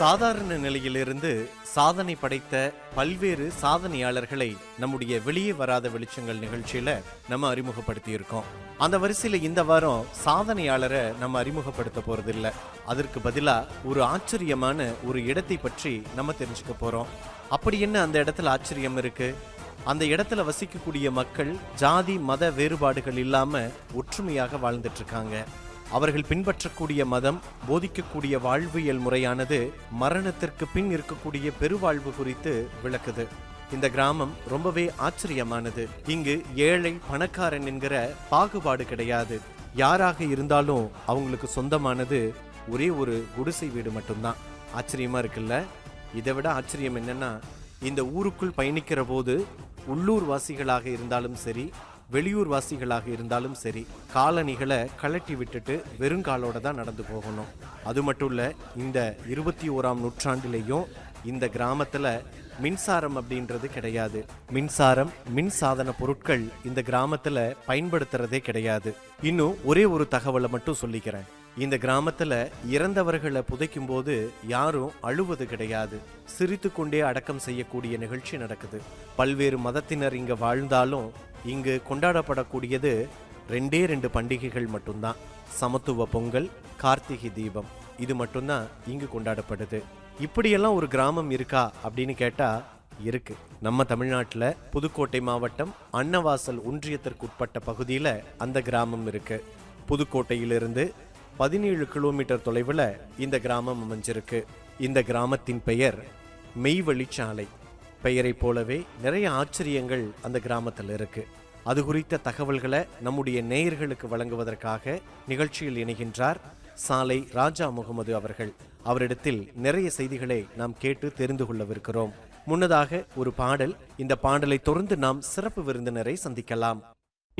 சாதாரண நிலையிலிருந்து சாதனை படைத்த பல்வேறு சாதனையாளர்களை நம்முடைய வெளியே வராத வெளிச்சங்கள் நிகழ்ச்சியில நம்ம அறிமுகப்படுத்தி இருக்கோம் அந்த வரிசையில இந்த வாரம் சாதனையாளரை நம்ம அறிமுகப்படுத்த போறது இல்ல அதற்கு பதிலா ஒரு ஆச்சரியமான ஒரு இடத்தை பற்றி நம்ம தெரிஞ்சுக்க போறோம் அப்படி என்ன அந்த இடத்துல ஆச்சரியம் இருக்கு அந்த இடத்துல வசிக்கக்கூடிய மக்கள் ஜாதி மத வேறுபாடுகள் இல்லாம ஒற்றுமையாக வாழ்ந்துட்டு இருக்காங்க அவர்கள் பின்பற்றக்கூடிய மதம் போதிக்கக்கூடிய வாழ்வியல் முறையானது மரணத்திற்கு பின் இருக்கக்கூடிய பெருவாழ்வு குறித்து விளக்குது இந்த கிராமம் ரொம்பவே ஆச்சரியமானது இங்கு ஏழை பணக்காரன் என்கிற பாகுபாடு கிடையாது யாராக இருந்தாலும் அவங்களுக்கு சொந்தமானது ஒரே ஒரு குடிசை வீடு மட்டும்தான் ஆச்சரியமா இருக்குல்ல இதை விட ஆச்சரியம் என்னன்னா இந்த ஊருக்குள் பயணிக்கிற போது உள்ளூர் வாசிகளாக இருந்தாலும் சரி வெளியூர் வாசிகளாக இருந்தாலும் சரி காலணிகளை கழட்டி விட்டுட்டு வெறுங்காலோட தான் நடந்து போகணும் அது மட்டும் இல்ல இந்த இருபத்தி ஓராம் நூற்றாண்டிலேயும் இந்த கிராமத்துல மின்சாரம் அப்படின்றது கிடையாது மின்சாரம் மின் சாதன பொருட்கள் இந்த கிராமத்துல பயன்படுத்துறதே கிடையாது இன்னும் ஒரே ஒரு தகவலை மட்டும் சொல்லிக்கிறேன் இந்த கிராமத்துல இறந்தவர்களை புதைக்கும் போது யாரும் அழுவது கிடையாது சிரித்து கொண்டே அடக்கம் செய்யக்கூடிய நிகழ்ச்சி நடக்குது பல்வேறு மதத்தினர் இங்க வாழ்ந்தாலும் இங்கு கொண்டாடப்படக்கூடியது ரெண்டே ரெண்டு பண்டிகைகள் மட்டும்தான் சமத்துவ பொங்கல் கார்த்திகை தீபம் இது மட்டும்தான் இங்கு கொண்டாடப்படுது இப்படியெல்லாம் ஒரு கிராமம் இருக்கா அப்படின்னு கேட்டா இருக்கு நம்ம தமிழ்நாட்டுல புதுக்கோட்டை மாவட்டம் அன்னவாசல் ஒன்றியத்திற்கு உட்பட்ட பகுதியில அந்த கிராமம் இருக்கு புதுக்கோட்டையிலிருந்து பதினேழு கிலோமீட்டர் தொலைவில் இந்த கிராமம் அமைஞ்சிருக்கு இந்த கிராமத்தின் பெயர் மெய்வழிச்சாலை பெயரைப் போலவே நிறைய ஆச்சரியங்கள் அந்த கிராமத்தில் இருக்கு அது குறித்த தகவல்களை நம்முடைய நேயர்களுக்கு வழங்குவதற்காக நிகழ்ச்சியில் இணைகின்றார் சாலை ராஜா முகமது அவர்கள் அவரிடத்தில் நிறைய செய்திகளை நாம் கேட்டு தெரிந்து கொள்ளவிருக்கிறோம் முன்னதாக ஒரு பாடல் இந்த பாடலை தொடர்ந்து நாம் சிறப்பு விருந்தினரை சந்திக்கலாம்